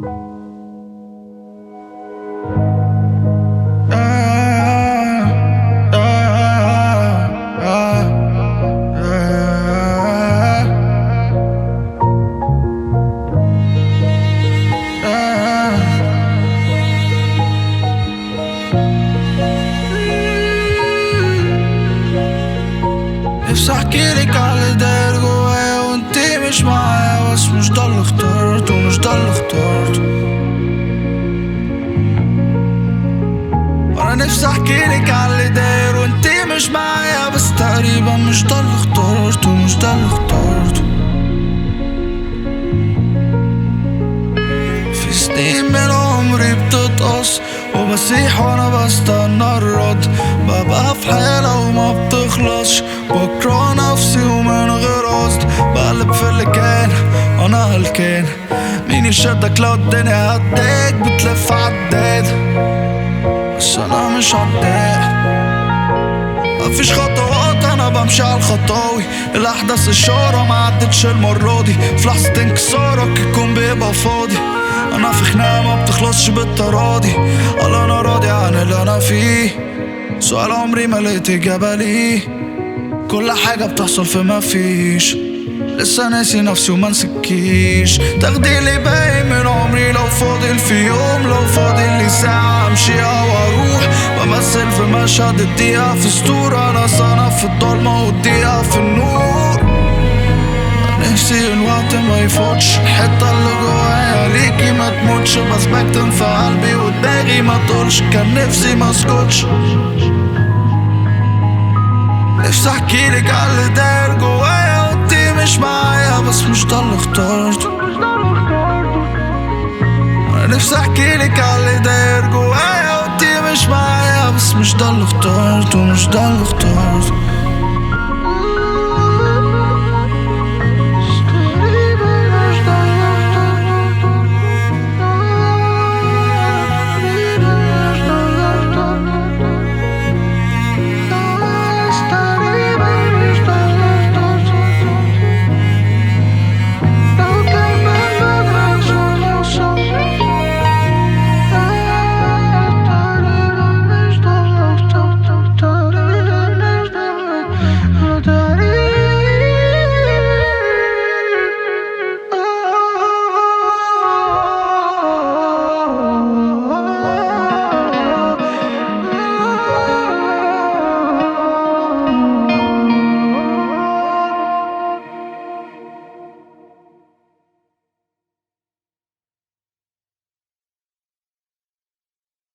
نفسي احكيلك على اللي داير جوايا وانتي مش معايا بس مش ده اللي اخترته مش ده اللي اخترته وانا نفسي احكيلك على اللي داير وانتي مش معايا بس تقريبا مش ده اللي اخترته مش ده اللي اخترته في سنين من عمري بتتقص وبسيح وانا بستنى الرد ببقى في حالة وما بتخلصش بكره نفسي ومن غير قصد بقلب في اللي كان انا هلكان مين يشدك لو الدنيا هداك بتلف عداد بس انا مش عداد مفيش خطوات انا بمشي على الخطاوي الاحداث الشارة ما عدتش المرة دي في لحظة انكسارك الكون بيبقى فاضي انا في خناقة ما بتخلصش بالتراضي ولا انا راضي عن اللي انا فيه سؤال عمري ما لقيت اجابة ليه كل حاجة بتحصل في ما فيش لسه ناسي نفسي وما نسكيش تاخدي لي باقي من عمري لو فاضل في يوم لو فاضل لي ساعة امشي او اروح بمثل في مشهد الدقيقة في سطور انا صنع في الضلمة والدقيقة في النور نفسي الوقت ما يفوتش الحتة اللي جوايا ليكي ما تموتش بس بكتم في قلبي ودماغي ما تقولش كان نفسي ما اسكتش نفسي احكيلك على اللي داير جوايا وانتي مش معايا بس مش ده اللي اخترته انا نفسي احكيلك على اللي داير جوايا وانتي مش معايا بس مش ده اللي اخترته مش ده اللي اخترته